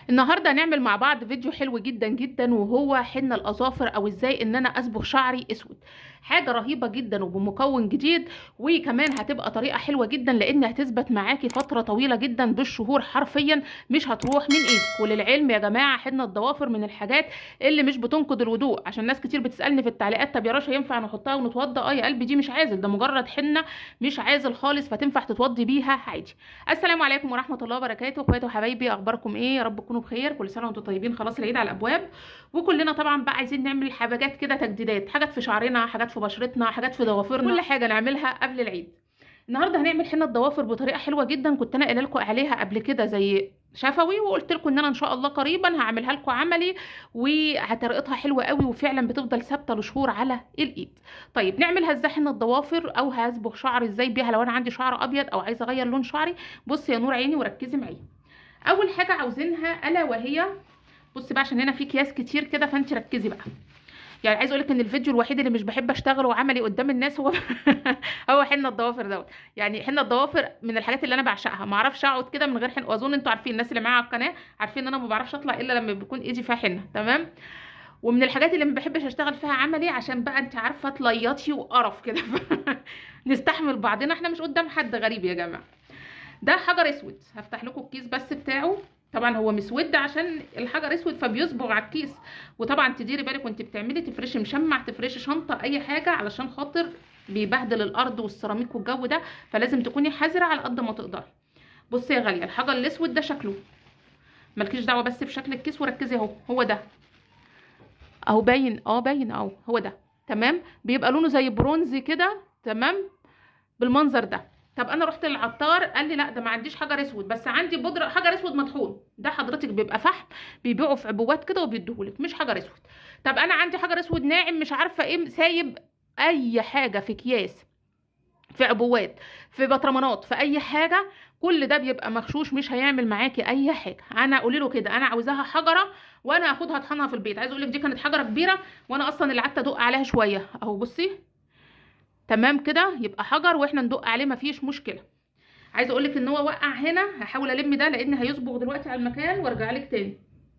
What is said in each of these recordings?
النهارده هنعمل مع بعض فيديو حلو جدا جدا وهو حنة الاظافر او ازاي ان انا اصبغ شعري اسود حاجه رهيبه جدا وبمكون جديد وكمان هتبقى طريقه حلوه جدا لان هتثبت معاكي فتره طويله جدا بالشهور حرفيا مش هتروح من ايدك وللعلم يا جماعه حنة الضوافر من الحاجات اللي مش بتنقض الوضوء عشان ناس كتير بتسالني في التعليقات طب يا رشا ينفع نحطها ونتوضى اه يا قلبي دي مش عازل ده مجرد حنه مش عازل خالص فتنفع تتوضي بيها عادي السلام عليكم ورحمه الله وبركاته اخواتي وحبايبي اخباركم ايه يا رب تكونوا بخير كل سنه وانتم طيبين خلاص العيد على الابواب وكلنا طبعا بقى عايزين نعمل حاجات كده تجديدات حاجات في شعرنا حاجات في بشرتنا حاجات في ضوافرنا كل حاجه نعملها قبل العيد النهارده هنعمل حنه ضوافر بطريقه حلوه جدا كنت انا قايله لكم عليها قبل كده زي شفوي وقلت لكم ان انا ان شاء الله قريبا هعملها لكم عملي وطريقتها حلوه قوي وفعلا بتفضل ثابته لشهور على الايد طيب نعملها ازاي حنه ضوافر او هصبغ شعري ازاي بيها لو انا عندي شعر ابيض او عايزه اغير لون شعري بصي يا نور عيني وركزي معايا اول حاجه عاوزينها الا وهي بصي بقى عشان هنا في اكياس كتير كده فانت ركزي بقى يعني عايز اقولك ان الفيديو الوحيد اللي مش بحب اشتغله عملي قدام الناس هو هو حنه الضوافر دوت يعني حنه الضوافر من الحاجات اللي انا بعشقها ما اعرفش اقعد كده من غير حنه واظن انتوا عارفين الناس اللي معايا على القناه عارفين ان انا ما بعرفش اطلع الا لما بيكون ايدي فيها حنه تمام ومن الحاجات اللي ما بحبش اشتغل فيها عملي عشان بقى انت عارفه تليطي وقرف كده نستحمل بعضنا احنا مش قدام حد غريب يا جماعه ده حجر اسود هفتح لكم الكيس بس بتاعه طبعا هو مسود عشان الحجر اسود فبيصبغ على الكيس وطبعا تديري بالك وانت بتعملي تفرشي مشمع تفرشي شنطه اي حاجه علشان خاطر بيبهدل الارض والسيراميك والجو ده فلازم تكوني حذره على قد ما تقدري بصي يا غاليه الحجر الاسود ده شكله مالكيش دعوه بس بشكل الكيس وركزي اهو هو ده اهو باين اه باين اهو هو ده تمام بيبقى لونه زي برونزي كده تمام بالمنظر ده طب انا رحت للعطار قال لي لا ده ما عنديش حجر اسود بس عندي بودره حجر اسود مطحون ده حضرتك بيبقى فحم بيبيعوا في عبوات كده وبيديهولك مش حجر اسود طب انا عندي حجر اسود ناعم مش عارفه ايه سايب اي حاجه في اكياس في عبوات في بطرمانات في اي حاجه كل ده بيبقى مغشوش مش هيعمل معاكي اي حاجه انا قولي له كده انا عاوزاها حجره وانا هاخدها اطحنها في البيت عايز اقول لك دي كانت حجره كبيره وانا اصلا اللي قعدت ادق عليها شويه اهو بصي تمام كده يبقى حجر واحنا ندق عليه مفيش مشكله عايزه اقول لك ان هو وقع هنا هحاول الم ده لان هيصبغ دلوقتي على المكان وارجع لك تاني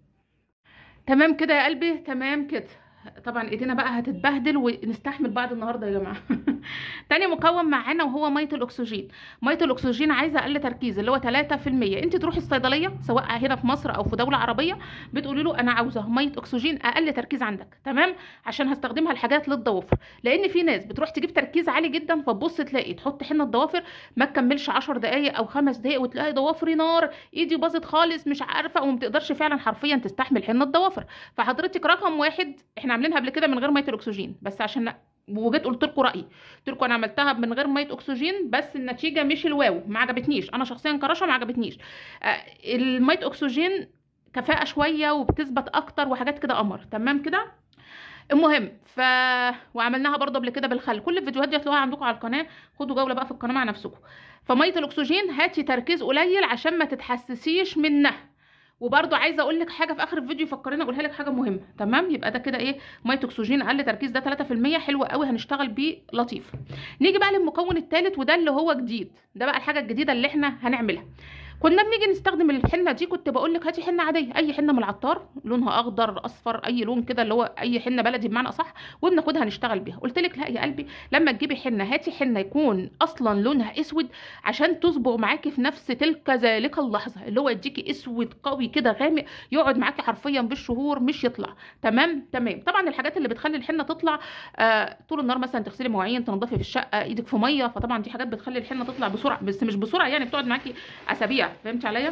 تمام كده يا قلبي تمام كده طبعا ايدينا بقى هتتبهدل ونستحمل بعض النهارده يا جماعه تاني مكون معانا وهو ميه الاكسجين ميه الاكسجين عايزه اقل تركيز اللي هو 3% انت تروحي الصيدليه سواء هنا في مصر او في دوله عربيه بتقولي له انا عاوزه ميه اكسجين اقل تركيز عندك تمام عشان هستخدمها لحاجات للضوافر لان في ناس بتروح تجيب تركيز عالي جدا فتبص تلاقي تحط حنه ضوافر ما تكملش 10 دقائق او 5 دقائق وتلاقي ضوافري نار ايدي باظت خالص مش عارفه وما بتقدرش فعلا حرفيا تستحمل حنه ضوافر فحضرتك رقم واحد احنا عاملينها قبل كده من غير ميه الاكسجين بس عشان وجيت قلت لكم رايي قلت لكم انا عملتها من غير ميه اكسجين بس النتيجه مش الواو ما عجبتنيش انا شخصيا كرشه ما عجبتنيش آه الميه اكسجين كفاءه شويه وبتثبت اكتر وحاجات كده قمر تمام كده المهم ف وعملناها برضه قبل كده بالخل كل الفيديوهات دي هتلاقوها عندكم على القناه خدوا جوله بقى في القناه مع نفسكم فميه الاكسجين هاتي تركيز قليل عشان ما تتحسسيش منها وبرده عايزه اقول لك حاجه في اخر الفيديو فكريني اقولها لك حاجه مهمه تمام يبقى ده كده ايه ميه اكسجين اقل تركيز ده 3% حلو قوي هنشتغل بيه لطيف نيجي بقى للمكون الثالث وده اللي هو جديد ده بقى الحاجه الجديده اللي احنا هنعملها كنا بنيجي نستخدم الحنه دي كنت بقول لك هاتي حنه عاديه اي حنه من العطار لونها اخضر اصفر اي لون كده اللي هو اي حنه بلدي بمعنى اصح وبناخدها نشتغل بيها قلت لك لا يا قلبي لما تجيبي حنه هاتي حنه يكون اصلا لونها اسود عشان تصبغ معاكي في نفس تلك ذلك اللحظه اللي هو يديكي اسود قوي كده غامق يقعد معاكي حرفيا بالشهور مش يطلع تمام تمام طبعا الحاجات اللي بتخلي الحنه تطلع آه طول النهار مثلا تغسلي مواعين تنضفي في الشقه ايدك في ميه فطبعا دي حاجات بتخلي الحنه تطلع بسرعه بس مش بسرعه يعني بتقعد معاكي اسابيع فهمتي عليا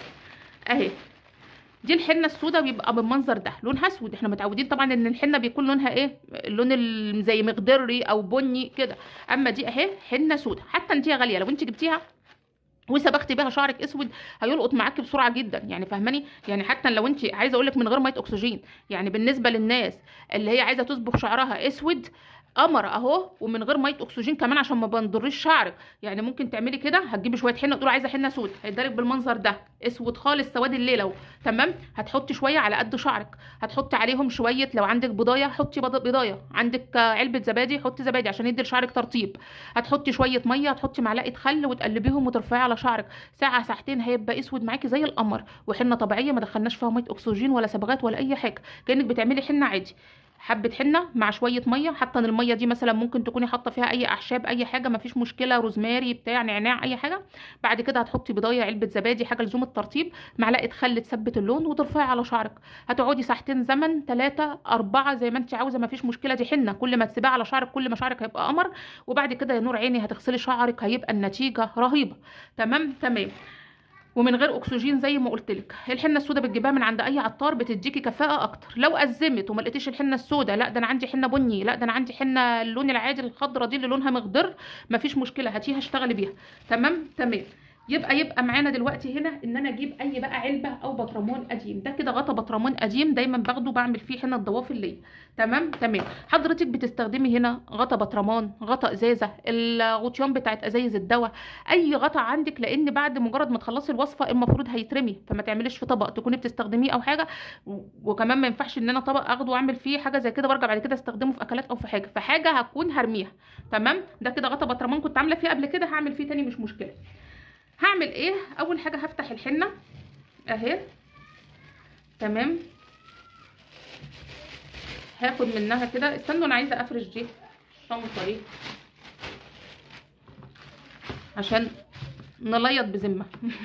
اهي دي الحنه السوداء بيبقى بالمنظر ده لونها اسود احنا متعودين طبعا ان الحنه بيكون لونها ايه اللون زي مخضري او بني كده اما دي اهي حنه سوداء حتى انت غاليه لو انت جبتيها وسبختي بيها شعرك اسود هيلقط معاكي بسرعه جدا يعني فاهماني يعني حتى لو انت عايزه اقول لك من غير ميه اكسجين يعني بالنسبه للناس اللي هي عايزه تصبغ شعرها اسود قمر اهو ومن غير ميه اكسجين كمان عشان ما بنضرش شعرك يعني ممكن تعملي كده هتجيبي شويه حنه تقولي عايزه حنه سود هيدارك بالمنظر ده اسود خالص سواد الليله اهو تمام هتحطي شويه على قد شعرك هتحطي عليهم شويه لو عندك بضايه حطي بض- بضايه عندك آه، علبه زبادي حطي زبادي عشان يدي لشعرك ترطيب هتحطي شويه ميه هتحطي معلقه خل وتقلبيهم وترفعي على شعرك ساعه ساعتين هيبقى اسود معاكي زي القمر وحنه طبيعيه ما دخلناش فيها ميه اكسجين ولا صبغات ولا اي حاجه كانك بتعملي حنه عادي حبه حنه مع شويه ميه حتى ان الميه دي مثلا ممكن تكوني حاطه فيها اي اعشاب اي حاجه مفيش مشكله روزماري بتاع نعناع اي حاجه بعد كده هتحطي بضايه علبه زبادي حاجه لزوم الترطيب معلقه خل تثبت اللون وترفعي على شعرك هتقعدي ساعتين زمن ثلاثة أربعة زي ما انت عاوزة مفيش مشكلة دي حنة كل ما تسيبيها على شعرك كل ما شعرك هيبقى قمر وبعد كده يا نور عيني هتغسلي شعرك هيبقى النتيجة رهيبة تمام تمام ومن غير اكسجين زي ما قلت لك الحنه السوداء بتجيبها من عند اي عطار بتديكي كفاءه اكتر لو ازمت وما لقيتيش الحنه السوداء لا ده انا عندي حنه بني لا ده انا عندي حنه اللون العادي الخضره دي اللي لونها مخضر مفيش مشكله هاتيها اشتغلي بيها تمام تمام يبقى يبقى معانا دلوقتي هنا ان انا اجيب اي بقى علبه او بطرمان قديم ده كده غطا بطرمان قديم دايما باخده بعمل فيه حنه الضوافر ليا تمام تمام حضرتك بتستخدمي هنا غطا بطرمان غطا ازازه الغطيان بتاعت ازايز الدواء اي غطا عندك لان بعد مجرد ما تخلصي الوصفه المفروض هيترمي فما تعمليش في طبق تكوني بتستخدميه او حاجه و- وكمان ما ينفعش ان انا طبق اخده واعمل فيه حاجه زي كده وارجع بعد كده استخدمه في اكلات او في حاجه فحاجه هكون هرميها تمام ده كده غطا بطرمان كنت عامله فيه قبل كده هعمل فيه تاني مش مشكله هعمل ايه اول حاجه هفتح الحنه اهي تمام هاخد منها كده استنوا انا عايزه افرش دي الشنطه دي عشان نليط بذمه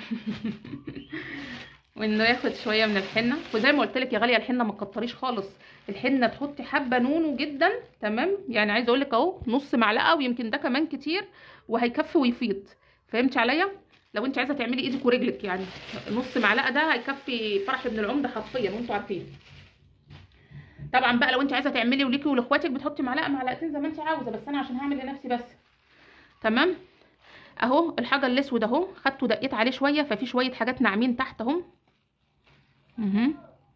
وانه ياخد شويه من الحنه وزي ما قلت لك يا غاليه الحنه ما تكتريش خالص الحنه تحطي حبه نونو جدا تمام يعني عايزه اقول لك اهو نص معلقه ويمكن ده كمان كتير وهيكفي ويفيض فهمتي عليا لو انت عايزه تعملي ايدك ورجلك يعني نص معلقه ده هيكفي فرح ابن العمده حرفيا وانتوا عارفين طبعا بقى لو انت عايزه تعملي وليكي ولاخواتك بتحطي معلقه معلقتين زي ما انت عاوزه بس انا عشان هعمل لنفسي بس تمام اهو الحجر الاسود اهو خدته دقيت عليه شويه ففي شويه حاجات ناعمين تحت اهو اها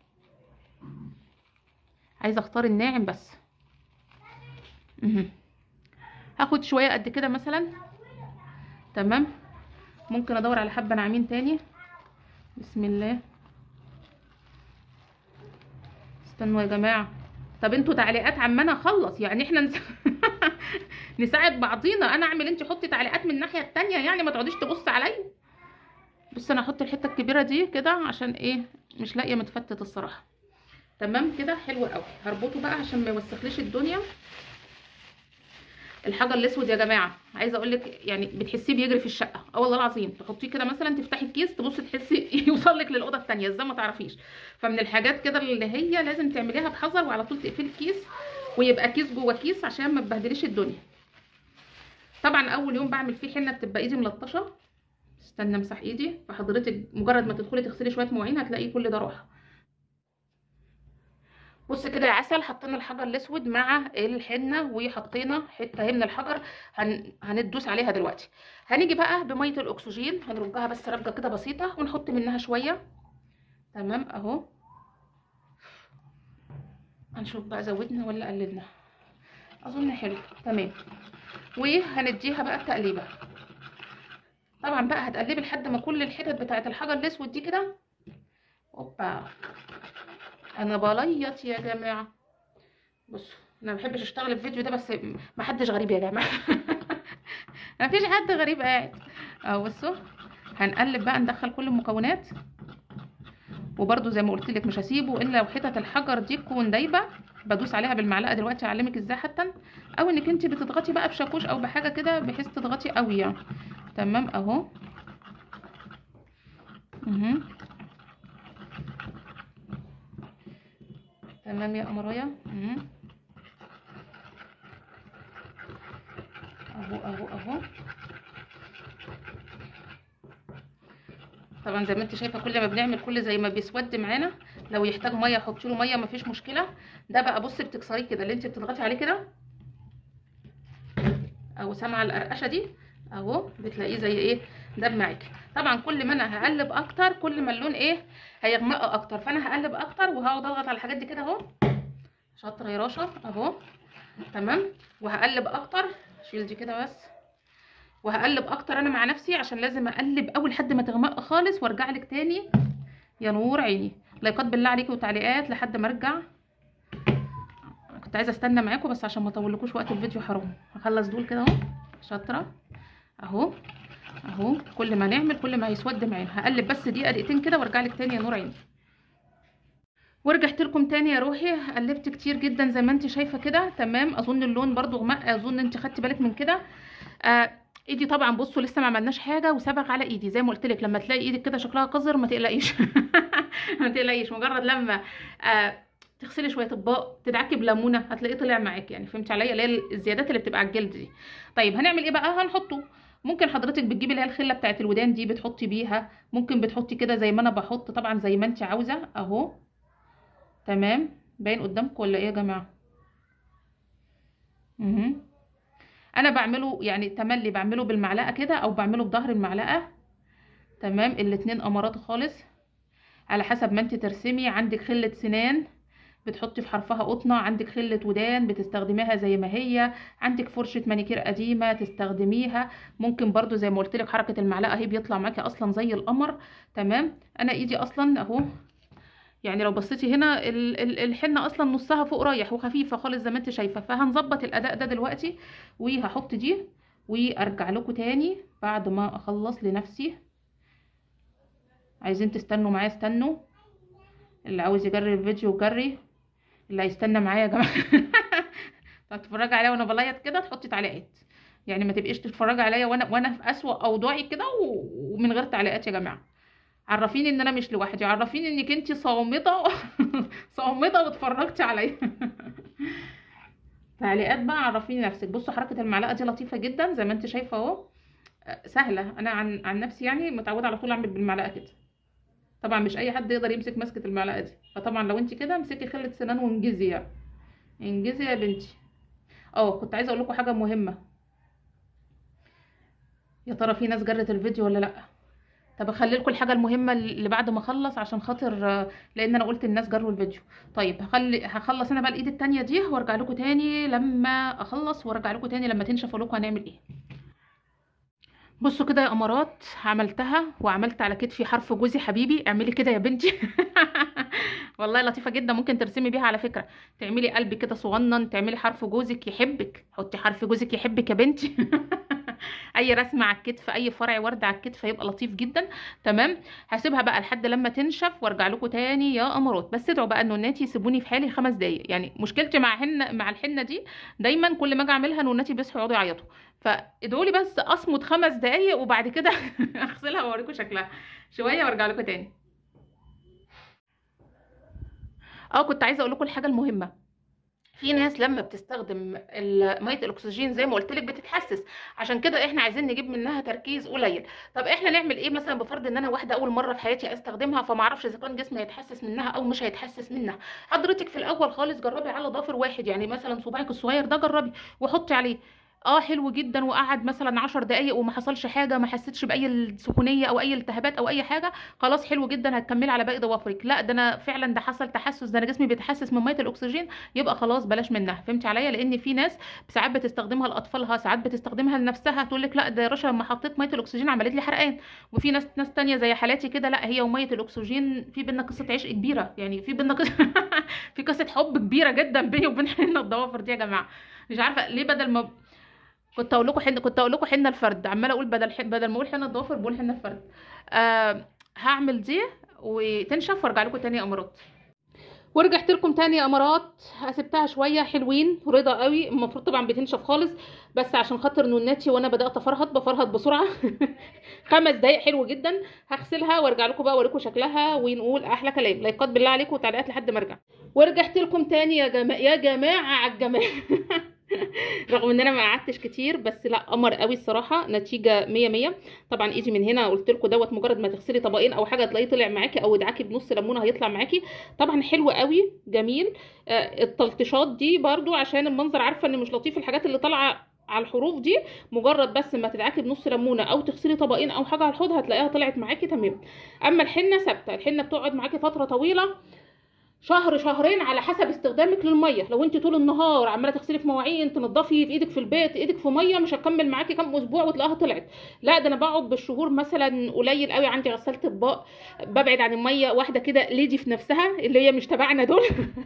عايزه اختار الناعم بس اها هاخد شويه قد كده مثلا تمام ممكن ادور على حبه ناعمين تاني بسم الله استنوا يا جماعه طب انتوا تعليقات عمال اخلص يعني احنا نس... نساعد بعضينا انا اعمل انت حطي تعليقات من الناحيه التانية يعني ما تقعديش تبص عليا بص انا هحط الحته الكبيره دي كده عشان ايه مش لاقيه متفتت الصراحه تمام كده حلو قوي هربطه بقى عشان ما يوسخليش الدنيا الحجر الاسود يا جماعه عايزه اقول لك يعني بتحسيه بيجري في الشقه اه والله العظيم تحطيه كده مثلا تفتحي الكيس تبصي تحسي يوصل لك للاوضه الثانيه ازاي ما تعرفيش فمن الحاجات كده اللي هي لازم تعمليها بحذر وعلى طول تقفلي الكيس ويبقى كيس جوه كيس عشان ما تبهدليش الدنيا طبعا اول يوم بعمل فيه حنه بتبقى ايدي ملطشه استنى امسح ايدي فحضرتك مجرد ما تدخلي تغسلي شويه مواعين هتلاقي كل ده راح بص كده يا عسل حطينا الحجر الاسود مع الحنه وحطينا حته اهي من الحجر هن... هندوس عليها دلوقتي هنيجي بقى بميه الاكسجين هنرجها بس رجه كده بسيطه ونحط منها شويه تمام اهو هنشوف بقى زودنا ولا قللنا اظن حلو تمام وهنديها بقى التقليبه طبعا بقى هتقلبي لحد ما كل الحتت بتاعه الحجر الاسود دي كده اوبا انا بليط يا جماعه بصوا انا ما بحبش اشتغل الفيديو ده بس ما حدش غريب يا جماعه ما فيش حد غريب قاعد اهو بصوا هنقلب بقى ندخل كل المكونات وبرده زي ما قلت لك مش هسيبه الا لو حتت الحجر دي تكون دايبه بدوس عليها بالمعلقه دلوقتي اعلمك ازاي حتى او انك انت بتضغطي بقى بشاكوش او بحاجه كده بحيث تضغطي قوي يعني تمام اهو اها تمام يا قمرايه اها اهو اهو اهو طبعا زي ما انت شايفه كل ما بنعمل كل زي ما بيسود معانا لو يحتاج ميه حطي له ميه مفيش مشكله ده بقى بصي بتكسريه كده اللي انت بتضغطي عليه كده اهو سامعه القرقشه دي اهو بتلاقيه زي ايه دب معاكي طبعا كل ما انا هقلب اكتر كل ما اللون ايه هيغمق اكتر فانا هقلب اكتر وهقعد اضغط على الحاجات دي كده اهو شاطره يا رشا اهو تمام وهقلب اكتر شيل دي كده بس وهقلب اكتر انا مع نفسي عشان لازم اقلب اول لحد ما تغمق خالص وارجع لك تاني يا نور عيني لايكات بالله عليكي وتعليقات لحد ما ارجع كنت عايزه استنى معاكم بس عشان ما اطولكوش وقت الفيديو حرام هخلص دول كده اهو شاطره اهو اهو كل ما نعمل كل ما هيسود معانا هقلب بس دقيقه دقيقتين كده وارجع لك تاني يا نور عيني ورجعت لكم تاني يا روحي قلبت كتير جدا زي ما انت شايفه كده تمام اظن اللون برضو غمق اظن انت خدتي بالك من كده آه ايدي طبعا بصوا لسه ما عملناش حاجه وسبغ على ايدي زي ما قلت لك لما تلاقي ايدك كده شكلها قذر ما تقلقيش ما تقلقيش مجرد لما آه تغسلي شويه اطباق تدعكي بليمونه هتلاقيه طلع معاك يعني فهمتي عليا اللي هي الزيادات اللي بتبقى على الجلد دي طيب هنعمل ايه بقى هنحطه ممكن حضرتك بتجيبي اللي هي الخله بتاعت الودان دي بتحطي بيها ممكن بتحطي كده زي ما انا بحط طبعا زي ما انت عاوزه اهو تمام باين قدامكم ولا ايه يا جماعه اها انا بعمله يعني تملي بعمله بالمعلقه كده او بعمله بظهر المعلقه تمام الاتنين امارات خالص على حسب ما انت ترسمي عندك خله سنان بتحطي في حرفها قطنه عندك خله ودان بتستخدميها زي ما هي عندك فرشه مانيكير قديمه تستخدميها ممكن برضو زي ما قلت لك حركه المعلقه اهي بيطلع معاكي اصلا زي القمر تمام انا ايدي اصلا اهو يعني لو بصيتي هنا الحنه اصلا نصها فوق رايح وخفيفه خالص زي ما انت شايفه فهنظبط الاداء ده دلوقتي وهحط دي وارجع لكم تاني بعد ما اخلص لنفسي عايزين تستنوا معايا استنوا اللي عاوز يجري الفيديو جري اللي هيستنى معايا يا جماعه تتفرجي عليا وانا بليط كده تحطي تعليقات يعني ما تبقيش تتفرجي عليا وانا وانا في اسوأ اوضاعي كده ومن غير تعليقات يا جماعه عرفيني ان انا مش لوحدي عرفيني انك انت صامته صامته واتفرجتي عليا تعليقات بقى عرفيني نفسك بصوا حركه المعلقه دي لطيفه جدا زي ما انت شايفه اهو سهله انا عن عن نفسي يعني متعوده على طول اعمل بالمعلقه كده طبعا مش اي حد يقدر يمسك مسكه المعلقه دي فطبعا لو انت كده امسكي خله سنان وانجزي يعني انجزي يا بنتي اه كنت عايزه اقول لكم حاجه مهمه يا ترى في ناس جرت الفيديو ولا لا طب اخلي لكم الحاجه المهمه اللي بعد ما اخلص عشان خاطر لان انا قلت الناس جروا الفيديو طيب هخلي هخلص انا بقى الايد التانية دي وارجع لكم تاني لما اخلص وارجع لكم تاني لما تنشف اقول لكم هنعمل ايه بصوا كده يا امارات عملتها وعملت على كتفي حرف جوزي حبيبي اعملي كده يا بنتي والله لطيفه جدا ممكن ترسمي بيها على فكره تعملي قلب كده صغنن تعملي حرف جوزك يحبك حطي حرف جوزك يحبك يا بنتي اي رسمه على الكتف اي فرع ورد على الكتف هيبقى لطيف جدا تمام هسيبها بقى لحد لما تنشف وارجع لكم تاني يا امارات بس ادعوا بقى النونات يسيبوني في حالي خمس دقايق يعني مشكلتي مع حنه مع الحنه دي دايما كل ما اجي اعملها نوناتي بيصحوا يقعدوا يعيطوا فادعوا لي بس اصمت خمس دقايق وبعد كده اغسلها واوريكم شكلها شويه وارجع لكم تاني اه كنت عايزه اقول لكم الحاجه المهمه في ناس لما بتستخدم ميه الاكسجين زي ما قلت لك بتتحسس عشان كده احنا عايزين نجيب منها تركيز قليل طب احنا نعمل ايه مثلا بفرض ان انا واحده اول مره في حياتي استخدمها فما اعرفش اذا كان جسمي هيتحسس منها او مش هيتحسس منها حضرتك في الاول خالص جربي على ضافر واحد يعني مثلا صباعك الصغير ده جربي وحطي عليه اه حلو جدا وقعد مثلا عشر دقايق وما حصلش حاجه ما حسيتش باي سخونيه او اي التهابات او اي حاجه خلاص حلو جدا هتكملي على باقي ضوافرك لا ده انا فعلا ده حصل تحسس ده انا جسمي بيتحسس من ميه الاكسجين يبقى خلاص بلاش منها فهمتي عليا لان في ناس ساعات بتستخدمها لاطفالها ساعات بتستخدمها لنفسها تقول لك لا ده يا رشا لما حطيت ميه الاكسجين عملت لي حرقان وفي ناس ناس تانية زي حالاتي كده لا هي وميه الاكسجين في بينا قصه عشق كبيره يعني في بينا قصه في قصه حب كبيره جدا بيني وبين حنا الضوافر دي يا جماعه مش عارفه ليه بدل ما كنت اقول لكم حنه كنت اقول لكم حنه الفرد عماله اقول بدل حن... بدل ما اقول حنه الضوافر بقول حنه الفرد آه هعمل دي وتنشف وارجع لكم تاني يا امارات ورجعت لكم تاني يا امارات سبتها شويه حلوين رضا قوي المفروض طبعا بتنشف خالص بس عشان خاطر نوناتي وانا بدات افرهط بفرهط بسرعه خمس دقايق حلو جدا هغسلها وارجع لكم بقى اوريكم شكلها ونقول احلى كلام لايكات بالله عليكم وتعليقات لحد ما ارجع ورجعت لكم تاني يا جماعه يا جماعه على الجماعه رغم ان انا ما قعدتش كتير بس لا قمر قوي الصراحه نتيجه 100 100 طبعا ايجي من هنا قلت لكم دوت مجرد ما تغسلي طبقين او حاجه تلاقيه طلع معاكي او ادعكي بنص ليمونه هيطلع معاكي طبعا حلو قوي جميل آه التلطيشات دي برده عشان المنظر عارفه ان مش لطيف الحاجات اللي طالعه على الحروف دي مجرد بس ما تدعكي بنص ليمونه او تغسلي طبقين او حاجه على الحوض هتلاقيها طلعت معاكي تمام اما الحنه ثابته الحنه بتقعد معاكي فتره طويله شهر شهرين على حسب استخدامك للميه لو انت طول النهار عماله تغسلي في مواعين تنضفي في ايدك في البيت ايدك في ميه مش هتكمل معاكي كام اسبوع وتلاقيها طلعت لا ده انا بقعد بالشهور مثلا قليل قوي عندي غساله اطباق ببعد عن الميه واحده كده ليدي في نفسها اللي هي مش تبعنا دول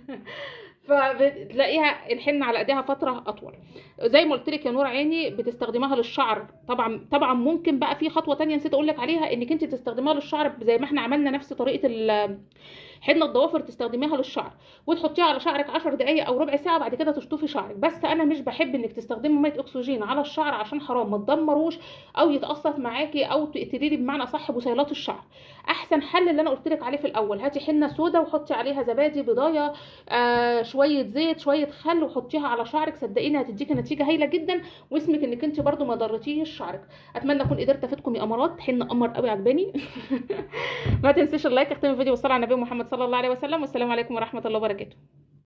فبتلاقيها الحنه على ايديها فتره اطول زي ما قلت لك يا نور عيني بتستخدميها للشعر طبعا طبعا ممكن بقى في خطوه تانية نسيت اقول لك عليها انك انت تستخدميها للشعر زي ما احنا عملنا نفس طريقه ال- حنه الضوافر تستخدميها للشعر وتحطيها على شعرك 10 دقائق او ربع ساعه بعد كده تشطفي شعرك بس انا مش بحب انك تستخدمي ميه اكسجين على الشعر عشان حرام ما تدمروش او يتاثر معاكي او تقتلي لي بمعنى صح بصيلات الشعر احسن حل اللي انا قلت لك عليه في الاول هاتي حنه سودا وحطي عليها زبادي بضايه آه شويه زيت شويه خل وحطيها على شعرك صدقيني هتديكي نتيجه هايله جدا واسمك انك انت برضو ما ضرتيش شعرك اتمنى اكون قدرت افيدكم يا امارات حنه قمر قوي عجباني ما تنسيش اللايك اختمي الفيديو والصلاه على النبي محمد صلى الله عليه وسلم والسلام عليكم ورحمه الله وبركاته